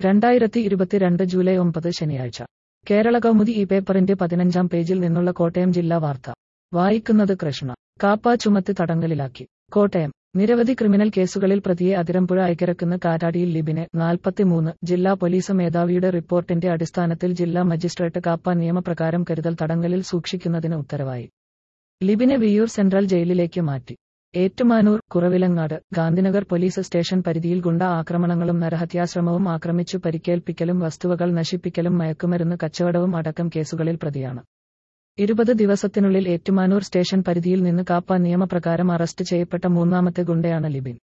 രണ്ടായിരത്തി ഇരുപത്തിരണ്ട് ജൂലൈ ഒമ്പത് ശനിയാഴ്ച കേരള കൗമുദി ഈ പേപ്പറിന്റെ പതിനഞ്ചാം പേജിൽ നിന്നുള്ള കോട്ടയം ജില്ലാ വാർത്ത വായിക്കുന്നത് കൃഷ്ണ കാപ്പ ചുമത്തി തടങ്കലിലാക്കി കോട്ടയം നിരവധി ക്രിമിനൽ കേസുകളിൽ പ്രതിയെ അതിരമ്പുഴ ഐക്കരക്കുന്ന് കാറ്റാടിയിൽ ലിബിനെ നാൽപ്പത്തിമൂന്ന് ജില്ലാ പോലീസ് മേധാവിയുടെ റിപ്പോർട്ടിന്റെ അടിസ്ഥാനത്തിൽ ജില്ലാ മജിസ്ട്രേറ്റ് കാപ്പ നിയമപ്രകാരം കരുതൽ തടങ്കലിൽ സൂക്ഷിക്കുന്നതിന് ഉത്തരവായി ലിബിനെ വിയൂർ സെൻട്രൽ ജയിലിലേക്ക് മാറ്റി ഏറ്റുമാനൂർ കുറവിലങ്ങാട് ഗാന്ധിനഗർ പോലീസ് സ്റ്റേഷൻ പരിധിയിൽ ഗുണ്ട ആക്രമണങ്ങളും നരഹത്യാശ്രമവും ആക്രമിച്ചു പരിക്കേൽപ്പിക്കലും വസ്തുവകൾ നശിപ്പിക്കലും മയക്കുമരുന്ന് കച്ചവടവും അടക്കം കേസുകളിൽ പ്രതിയാണ് ഇരുപത് ദിവസത്തിനുള്ളിൽ ഏറ്റുമാനൂർ സ്റ്റേഷൻ പരിധിയിൽ നിന്ന് കാപ്പ നിയമപ്രകാരം അറസ്റ്റ് ചെയ്യപ്പെട്ട മൂന്നാമത്തെ ഗുണ്ടയാണ് ലിബിൻ